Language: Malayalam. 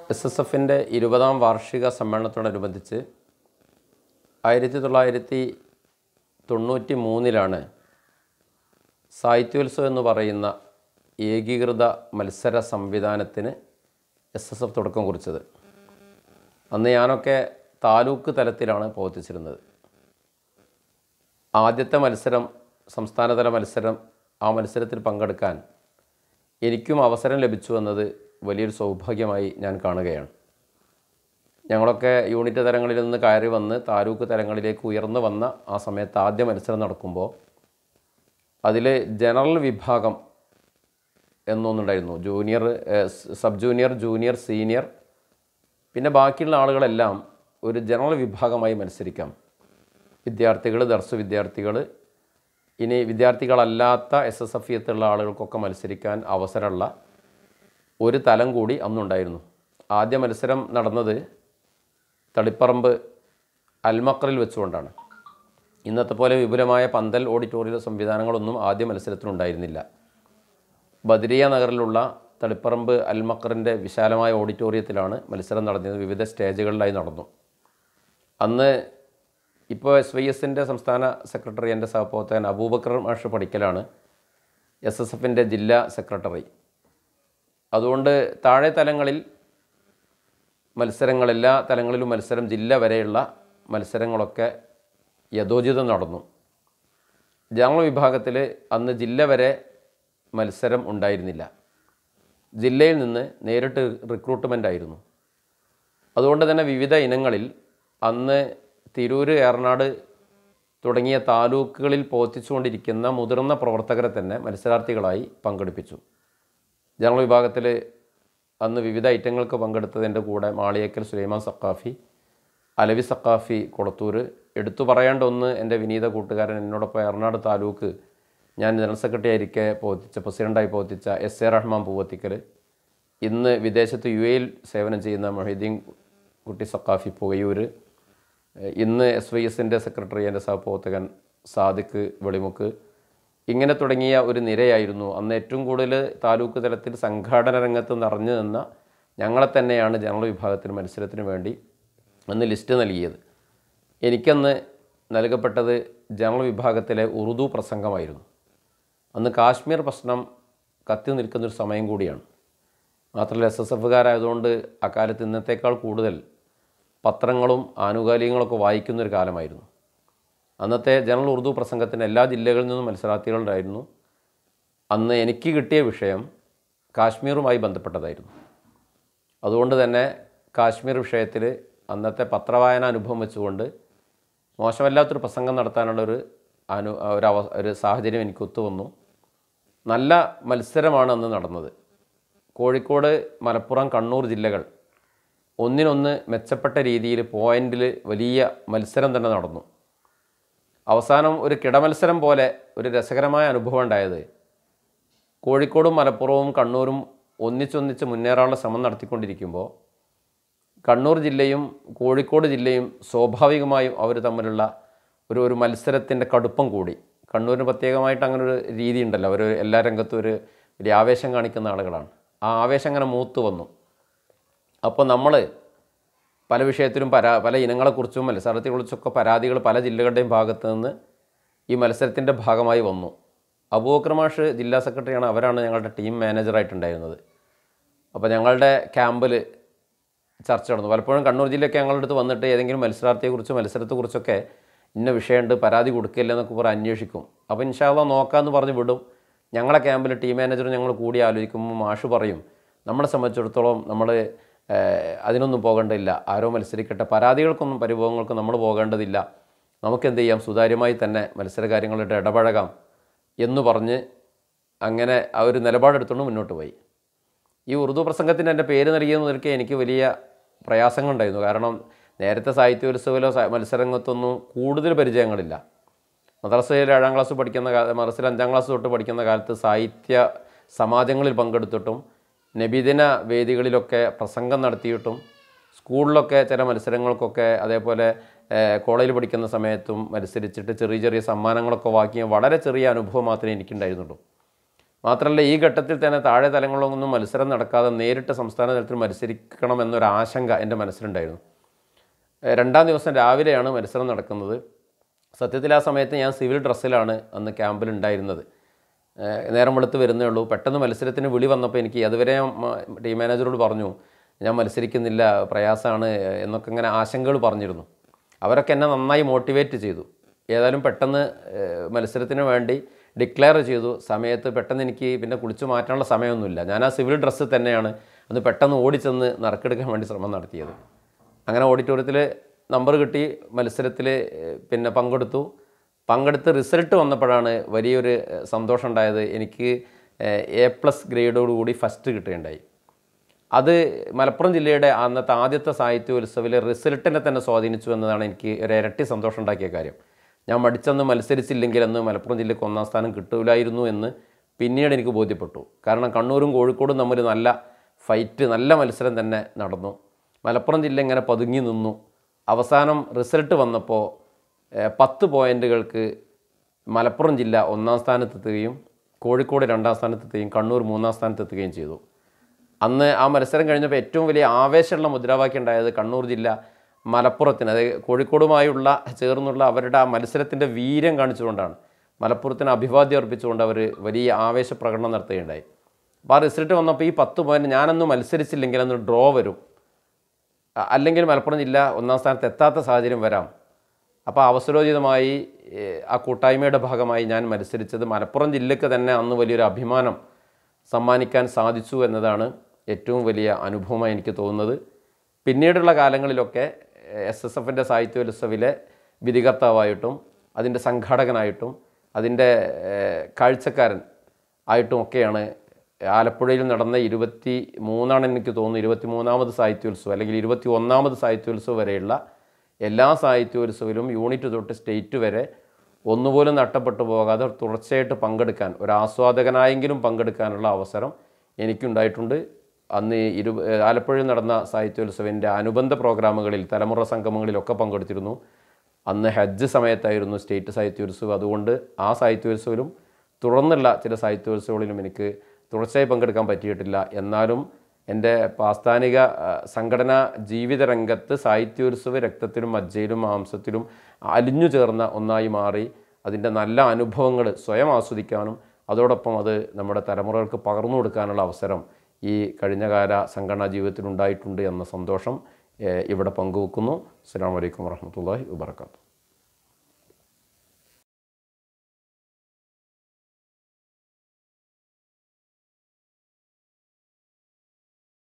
എസ് എസ് എഫിൻ്റെ ഇരുപതാം വാർഷിക സമ്മേളനത്തോടനുബന്ധിച്ച് ആയിരത്തി തൊള്ളായിരത്തി തൊണ്ണൂറ്റി മൂന്നിലാണ് സാഹിത്യോത്സവം എന്ന് പറയുന്ന ഏകീകൃത മത്സര സംവിധാനത്തിന് എസ് എസ് എഫ് തുടക്കം കുറിച്ചത് അന്ന് ഞാനൊക്കെ താലൂക്ക് തലത്തിലാണ് പ്രവർത്തിച്ചിരുന്നത് ആദ്യത്തെ മത്സരം സംസ്ഥാനതല മത്സരം ആ മത്സരത്തിൽ പങ്കെടുക്കാൻ എനിക്കും അവസരം ലഭിച്ചു എന്നത് വലിയൊരു സൗഭാഗ്യമായി ഞാൻ കാണുകയാണ് ഞങ്ങളൊക്കെ യൂണിറ്റ് തലങ്ങളിൽ നിന്ന് കയറി വന്ന് താലൂക്ക് തലങ്ങളിലേക്ക് ഉയർന്നു വന്ന ആ സമയത്ത് ആദ്യ മത്സരം നടക്കുമ്പോൾ അതിൽ ജനറൽ വിഭാഗം എന്നൊന്നുണ്ടായിരുന്നു ജൂനിയർ ഏഹ്, സബ് ജൂനിയർ ജൂനിയർ സീനിയർ പിന്നെ ബാക്കിയുള്ള ആളുകളെല്ലാം ഒരു ജനറൽ വിഭാഗമായി മത്സരിക്കാം വിദ്യാർത്ഥികൾ ദർശ വിദ്യാർത്ഥികൾ ഇനി വിദ്യാർത്ഥികളല്ലാത്ത എസ് എസ് എഫ് എത്തുള്ള ആളുകൾക്കൊക്കെ മത്സരിക്കാൻ അവസരമുള്ള ഒരു തലം കൂടി അന്നുണ്ടായിരുന്നു ആദ്യ മത്സരം നടന്നത് തളിപ്പറമ്പ് അൽമക്രിൽ വെച്ചുകൊണ്ടാണ് ഇന്നത്തെ പോലെ വിപുലമായ പന്തൽ ഓഡിറ്റോറിയം സംവിധാനങ്ങളൊന്നും ആദ്യ മത്സരത്തിനുണ്ടായിരുന്നില്ല ബദരിയ നഗറിലുള്ള തളിപ്പറമ്പ് അൽമക്കറിൻ്റെ വിശാലമായ ഓഡിറ്റോറിയത്തിലാണ് മത്സരം നടന്നത് വിവിധ സ്റ്റേജുകളിലായി നടന്നു അന്ന് ഇപ്പോൾ എസ് വൈ എസിൻ്റെ സംസ്ഥാന സെക്രട്ടറി എൻ്റെ സഹപ്രവർത്തകൻ അബൂബക്കർ മാഷ് പഠിക്കലാണ് എസ് എസ് എഫിൻ്റെ ജില്ലാ സെക്രട്ടറി അതുകൊണ്ട് താഴെ തലങ്ങളിൽ മത്സരങ്ങൾ എല്ലാ തലങ്ങളിലും മത്സരം ജില്ല വരെയുള്ള മത്സരങ്ങളൊക്കെ യഥോചിതം നടന്നു ജനറൽ വിഭാഗത്തിൽ അന്ന് ജില്ല വരെ മത്സരം ഉണ്ടായിരുന്നില്ല ജില്ലയിൽ നിന്ന് നേരിട്ട് റിക്രൂട്ട്മെൻ്റ് ആയിരുന്നു അതുകൊണ്ട് തന്നെ വിവിധ ഇനങ്ങളിൽ അന്ന് തിരൂർ ഏറനാട് തുടങ്ങിയ താലൂക്കുകളിൽ പ്രവർത്തിച്ചുകൊണ്ടിരിക്കുന്ന മുതിർന്ന പ്രവർത്തകരെ തന്നെ മത്സരാർത്ഥികളായി പങ്കെടുപ്പിച്ചു ജനറൽ വിഭാഗത്തിൽ അന്ന് വിവിധ ഐറ്റങ്ങൾക്ക് പങ്കെടുത്തതിൻ്റെ കൂടെ മാളിയേക്കൽ സുലൈമാൻ സക്കാഫി അലവി സക്കാഫി കൊളത്തൂർ എടുത്തു പറയേണ്ട ഒന്ന് എൻ്റെ വിനീത കൂട്ടുകാരൻ എന്നോടൊപ്പം എറണാട് താലൂക്ക് ഞാൻ ജനറൽ സെക്രട്ടറി ആയിരിക്കെ പ്രവർത്തിച്ച പ്രസിഡൻ്റായി പ്രവർത്തിച്ച എസ് എ റഹ്മാൻ പൂവത്തിക്കൽ ഇന്ന് വിദേശത്ത് യു എയിൽ സേവനം ചെയ്യുന്ന മൊഹീദ്ദീൻ കുട്ടി സക്കാഫി പുകയൂർ ഇന്ന് എസ് വൈ എസിൻ്റെ സെക്രട്ടറി എൻ്റെ സഹപ്രവർത്തകൻ സാദിഖ് വെളിമുക്ക് ഇങ്ങനെ തുടങ്ങിയ ഒരു നിരയായിരുന്നു അന്ന് ഏറ്റവും കൂടുതൽ താലൂക്ക് തലത്തിൽ സംഘാടന രംഗത്ത് നിറഞ്ഞു നിന്ന ഞങ്ങളെ തന്നെയാണ് ജനറൽ വിഭാഗത്തിന് മത്സരത്തിന് വേണ്ടി അന്ന് ലിസ്റ്റ് നൽകിയത് എനിക്കന്ന് നൽകപ്പെട്ടത് ജനറൽ വിഭാഗത്തിലെ ഉറുദു പ്രസംഗമായിരുന്നു അന്ന് കാശ്മീർ പ്രശ്നം കത്തി നിൽക്കുന്നൊരു സമയം കൂടിയാണ് മാത്രമല്ല എസ് എസ് എഫുകാരായതുകൊണ്ട് അക്കാലത്ത് ഇന്നത്തേക്കാൾ കൂടുതൽ പത്രങ്ങളും ആനുകാലികങ്ങളൊക്കെ വായിക്കുന്നൊരു കാലമായിരുന്നു അന്നത്തെ ജനറൽ ഉറുദു പ്രസംഗത്തിന് എല്ലാ ജില്ലകളിൽ നിന്നും മത്സരാർത്ഥികളുണ്ടായിരുന്നു അന്ന് എനിക്ക് കിട്ടിയ വിഷയം കാശ്മീറുമായി ബന്ധപ്പെട്ടതായിരുന്നു അതുകൊണ്ട് തന്നെ കാശ്മീർ വിഷയത്തിൽ അന്നത്തെ പത്രവായന അനുഭവം വെച്ചുകൊണ്ട് മോശമല്ലാത്തൊരു പ്രസംഗം നടത്താനുള്ളൊരു അനു ഒരു അവ ഒരു സാഹചര്യം എനിക്ക് ഒത്തുവന്നു നല്ല മത്സരമാണ് അന്ന് നടന്നത് കോഴിക്കോട് മലപ്പുറം കണ്ണൂർ ജില്ലകൾ ഒന്നിനൊന്ന് മെച്ചപ്പെട്ട രീതിയിൽ പോയിന്റിൽ വലിയ മത്സരം തന്നെ നടന്നു അവസാനം ഒരു കിടമത്സരം പോലെ ഒരു രസകരമായ അനുഭവം ഉണ്ടായത് കോഴിക്കോടും മലപ്പുറവും കണ്ണൂരും ഒന്നിച്ചൊന്നിച്ച് മുന്നേറാനുള്ള ശ്രമം നടത്തിക്കൊണ്ടിരിക്കുമ്പോൾ കണ്ണൂർ ജില്ലയും കോഴിക്കോട് ജില്ലയും സ്വാഭാവികമായും അവർ തമ്മിലുള്ള ഒരു ഒരു മത്സരത്തിൻ്റെ കടുപ്പം കൂടി കണ്ണൂരിന് പ്രത്യേകമായിട്ട് അങ്ങനെ ഒരു രീതി ഉണ്ടല്ലോ അവർ എല്ലാ രംഗത്തും ഒരു വലിയ ആവേശം കാണിക്കുന്ന ആളുകളാണ് ആ ആവേശം അങ്ങനെ മൂത്ത് വന്നു അപ്പോൾ നമ്മൾ പല വിഷയത്തിലും പരാ പല ഇനങ്ങളെക്കുറിച്ചും മത്സരത്തെക്കുറിച്ചൊക്കെ പരാതികൾ പല ജില്ലകളുടെയും ഭാഗത്ത് നിന്ന് ഈ മത്സരത്തിൻ്റെ ഭാഗമായി വന്നു അബൂബക്കർ മാഷ് ജില്ലാ സെക്രട്ടറിയാണ് അവരാണ് ഞങ്ങളുടെ ടീം മാനേജറായിട്ടുണ്ടായിരുന്നത് അപ്പോൾ ഞങ്ങളുടെ ക്യാമ്പിൽ ചർച്ച നടന്നു പലപ്പോഴും കണ്ണൂർ ജില്ലയൊക്കെ ഞങ്ങളുടെ അടുത്ത് വന്നിട്ട് ഏതെങ്കിലും മത്സരാർത്ഥിയെക്കുറിച്ചോ മത്സരത്തെക്കുറിച്ചൊക്കെ ഇന്ന വിഷയമുണ്ട് പരാതി കൊടുക്കില്ല എന്നൊക്കെ പറഞ്ഞ് അന്വേഷിക്കും അപ്പോൾ ഇൻഷാല്ല നോക്കാമെന്ന് പറഞ്ഞ് വിടും ഞങ്ങളെ ക്യാമ്പിൽ ടീം മാനേജറും ഞങ്ങൾ കൂടി ആലോചിക്കുമ്പോൾ മാഷ് പറയും നമ്മളെ സംബന്ധിച്ചിടത്തോളം നമ്മൾ അതിനൊന്നും പോകേണ്ടതില്ല ആരോ മത്സരിക്കട്ടെ പരാതികൾക്കൊന്നും പരിഭവങ്ങൾക്കും നമ്മൾ പോകേണ്ടതില്ല നമുക്കെന്ത് ചെയ്യാം സുതാര്യമായി തന്നെ മത്സര കാര്യങ്ങളായിട്ട് ഇടപഴകാം എന്ന് പറഞ്ഞ് അങ്ങനെ ആ ഒരു നിലപാടെടുത്തുകൊണ്ട് മുന്നോട്ട് പോയി ഈ ഉറുദു പ്രസംഗത്തിന് എൻ്റെ പേര് നൽകിയെന്ന് നിൽക്കെ എനിക്ക് വലിയ പ്രയാസങ്ങളുണ്ടായിരുന്നു കാരണം നേരത്തെ സാഹിത്യോത്സവത്തിലോ സ- മത്സരരംഗത്തൊന്നും കൂടുതൽ പരിചയങ്ങളില്ല മദ്രസയിൽ ഏഴാം ക്ലാസ് പഠിക്കുന്ന കാല മദ്രസയിൽ അഞ്ചാം ക്ലാസ് തൊട്ട് പഠിക്കുന്ന കാലത്ത് സാഹിത്യ സമാജങ്ങളിൽ പങ്കെടുത്തിട്ടും നബിദിന വേദികളിലൊക്കെ പ്രസംഗം നടത്തിയിട്ടും സ്കൂളിലൊക്കെ ചില മത്സരങ്ങൾക്കൊക്കെ അതേപോലെ ഏഹ്, കോളേജിൽ പഠിക്കുന്ന സമയത്തും മത്സരിച്ചിട്ട് ചെറിയ ചെറിയ സമ്മാനങ്ങളൊക്കെ വാങ്ങിയ വളരെ ചെറിയ അനുഭവം മാത്രമേ എനിക്കുണ്ടായിരുന്നുള്ളൂ മാത്രമല്ല ഈ ഘട്ടത്തിൽ തന്നെ താഴെ തലങ്ങളിലൊന്നും മത്സരം നടക്കാതെ നേരിട്ട് സംസ്ഥാന തലത്തിൽ മത്സരിക്കണമെന്നൊരു ആശങ്ക എൻ്റെ മനസ്സിലുണ്ടായിരുന്നു ഏഹ് രണ്ടാം ദിവസം രാവിലെയാണ് മത്സരം നടക്കുന്നത് സത്യത്തിൽ ആ സമയത്ത് ഞാൻ സിവിൽ ഡ്രസ്സിലാണ് അന്ന് ക്യാമ്പിൽ ഉണ്ടായിരുന്നത് ഏഹ് നേരം വെളുത്ത് വരുന്നേ ഉള്ളൂ പെട്ടെന്ന് മത്സരത്തിന് വിളി വന്നപ്പോൾ എനിക്ക് അതുവരെ ഞാൻ മ- ടീം മാനേജറോട് പറഞ്ഞു ഞാൻ മത്സരിക്കുന്നില്ല പ്രയാസമാണ് എന്നൊക്കെ ഇങ്ങനെ ആശങ്കകൾ പറഞ്ഞിരുന്നു അവരൊക്കെ എന്നെ നന്നായി മോട്ടിവേറ്റ് ചെയ്തു ഏതായാലും പെട്ടെന്ന് ഏഹ് മത്സരത്തിന് വേണ്ടി ഡിക്ലെയർ ചെയ്തു സമയത്ത് പെട്ടെന്ന് എനിക്ക് പിന്നെ കുളിച്ച് മാറ്റാനുള്ള സമയമൊന്നുമില്ല ഞാൻ ആ സിവിൽ ഡ്രസ്സ് തന്നെയാണ് അന്ന് പെട്ടെന്ന് ഓടിച്ചെന്ന് നറുക്കെടുക്കാൻ വേണ്ടി ശ്രമം നടത്തിയത് അങ്ങനെ ഓഡിറ്റോറിയത്തിൽ നമ്പർ കിട്ടി മത്സരത്തിൽ പിന്നെ പങ്കെടുത്തു പങ്കെടുത്ത് റിസൾട്ട് വന്നപ്പോഴാണ് വലിയൊരു ഏഹ്, സന്തോഷം ഉണ്ടായത് എനിക്ക് എ പ്ലസ് ഗ്രേഡോടുകൂടി ഫസ്റ്റ് കിട്ടുകയുണ്ടായി അത് മലപ്പുറം ജില്ലയുടെ അന്നത്തെ ആദ്യത്തെ സാഹിത്യോത്സവിലെ റിസൾട്ടിനെ തന്നെ സ്വാധീനിച്ചു എന്നതാണ് എനിക്ക് ഒരു ഇരട്ടി സന്തോഷം ഉണ്ടാക്കിയ കാര്യം ഞാൻ മടിച്ചെന്ന് മത്സരിച്ചില്ലെങ്കിൽ അന്ന് മലപ്പുറം ജില്ലയ്ക്ക് ഒന്നാം സ്ഥാനം കിട്ടൂലായിരുന്നു എന്ന് പിന്നീട് എനിക്ക് ബോധ്യപ്പെട്ടു കാരണം കണ്ണൂരും കോഴിക്കോടും തമ്മിൽ നല്ല ഫൈറ്റ് നല്ല മത്സരം തന്നെ നടന്നു മലപ്പുറം ജില്ല ഇങ്ങനെ പതുങ്ങി നിന്നു അവസാനം റിസൾട്ട് വന്നപ്പോൾ ഏഹ്, പത്ത് പോയിന്റുകൾക്ക് മലപ്പുറം ജില്ല ഒന്നാം സ്ഥാനത്തെത്തുകയും കോഴിക്കോട് രണ്ടാം സ്ഥാനത്തെത്തുകയും കണ്ണൂർ മൂന്നാം സ്ഥാനത്തെത്തുകയും ചെയ്തു അന്ന് ആ മത്സരം കഴിഞ്ഞപ്പോൾ ഏറ്റവും വലിയ ആവേശമുള്ള മുദ്രാവാക്യം ഉണ്ടായത് കണ്ണൂർ ജില്ല മലപ്പുറത്തിന് അതായത് കോഴിക്കോടുമായുള്ള ചേർന്നുള്ള അവരുടെ ആ മത്സരത്തിൻ്റെ വീര്യം കാണിച്ചുകൊണ്ടാണ് മലപ്പുറത്തിന് അഭിവാദ്യം അർപ്പിച്ചുകൊണ്ട് അവർ വലിയ ആവേശ പ്രകടനം നടത്തുകയുണ്ടായി അപ്പോൾ ആ റിസൾട്ട് വന്നപ്പോൾ ഈ പത്ത് പോയിന്റ് ഞാനന്ന് മത്സരിച്ചില്ലെങ്കിൽ അന്ന് ഡ്രോ വരും അ- അല്ലെങ്കിൽ മലപ്പുറം ജില്ല ഒന്നാം സ്ഥാനത്ത് എത്താത്ത സാഹചര്യം വരാം അപ്പോൾ അവസരോചിതമായി ഏഹ്, ആ കൂട്ടായ്മയുടെ ഭാഗമായി ഞാൻ മത്സരിച്ചത് മലപ്പുറം ജില്ലയ്ക്ക് തന്നെ അന്ന് വലിയൊരു അഭിമാനം സമ്മാനിക്കാൻ സാധിച്ചു എന്നതാണ് ഏറ്റവും വലിയ അനുഭവമായി എനിക്ക് തോന്നുന്നത് പിന്നീടുള്ള കാലങ്ങളിലൊക്കെ എസ് എസ് എഫിൻ്റെ സാഹിത്യോത്സവിലെ വിധികർത്താവായിട്ടും അതിൻ്റെ സംഘാടകനായിട്ടും അതിൻ്റെ ഏഹ്, കാഴ്ചക്കാരൻ ആയിട്ടും ഒക്കെയാണ് ആലപ്പുഴയിൽ നടന്ന ഇരുപത്തി മൂന്നാണ് എനിക്ക് തോന്നുന്നു ഇരുപത്തി മൂന്നാമത് സാഹിത്യോത്സവം അല്ലെങ്കിൽ ഇരുപത്തി ഒന്നാമത് സാഹിത്യോത്സവം വരെയുള്ള എല്ലാ സാഹിത്യോത്സവിലും യൂണിറ്റ് തൊട്ട് സ്റ്റേറ്റ് വരെ ഒന്നുപോലും നഷ്ടപ്പെട്ടു പോകാതെ തുടർച്ചയായിട്ട് പങ്കെടുക്കാൻ ഒരു ആസ്വാദകനായെങ്കിലും പങ്കെടുക്കാനുള്ള അവസരം എനിക്കുണ്ടായിട്ടുണ്ട് അന്ന് ഈ ഇരു ആലപ്പുഴയിൽ നടന്ന സാഹിത്യോത്സവിൻ്റെ അനുബന്ധ പ്രോഗ്രാമുകളിൽ തലമുറ സംഗമങ്ങളിലൊക്കെ പങ്കെടുത്തിരുന്നു അന്ന് ഹജ്ജ് സമയത്തായിരുന്നു സ്റ്റേറ്റ് സാഹിത്യോത്സവം അതുകൊണ്ട് ആ സാഹിത്യോത്സവത്തിലും തുടർന്നുള്ള ചില സാഹിത്യോത്സവങ്ങളിലും എനിക്ക് തുടർച്ചയായി പങ്കെടുക്കാൻ പറ്റിയിട്ടില്ല എന്നാലും എൻ്റെ പാസ്ഥാനിക ആ, സംഘടനാ ജീവിത രംഗത്ത് സാഹിത്യോത്സവ രക്തത്തിലും മജ്ജയിലും മാംസത്തിലും അലിഞ്ഞു ചേർന്ന ഒന്നായി മാറി അതിൻ്റെ നല്ല അനുഭവങ്ങൾ സ്വയം ആസ്വദിക്കാനും അതോടൊപ്പം അത് നമ്മുടെ തലമുറകൾക്ക് പകർന്നു കൊടുക്കാനുള്ള അവസരം ഈ കഴിഞ്ഞകാല സംഘടനാ ജീവിതത്തിൽ ഉണ്ടായിട്ടുണ്ട് എന്ന സന്തോഷം ഏഹ്, ഇവിടെ പങ്കുവെക്കുന്നു അസ്സാം വലൈക്കും വാഹമത്തല്ലാഹി വാബർക്കാത്തു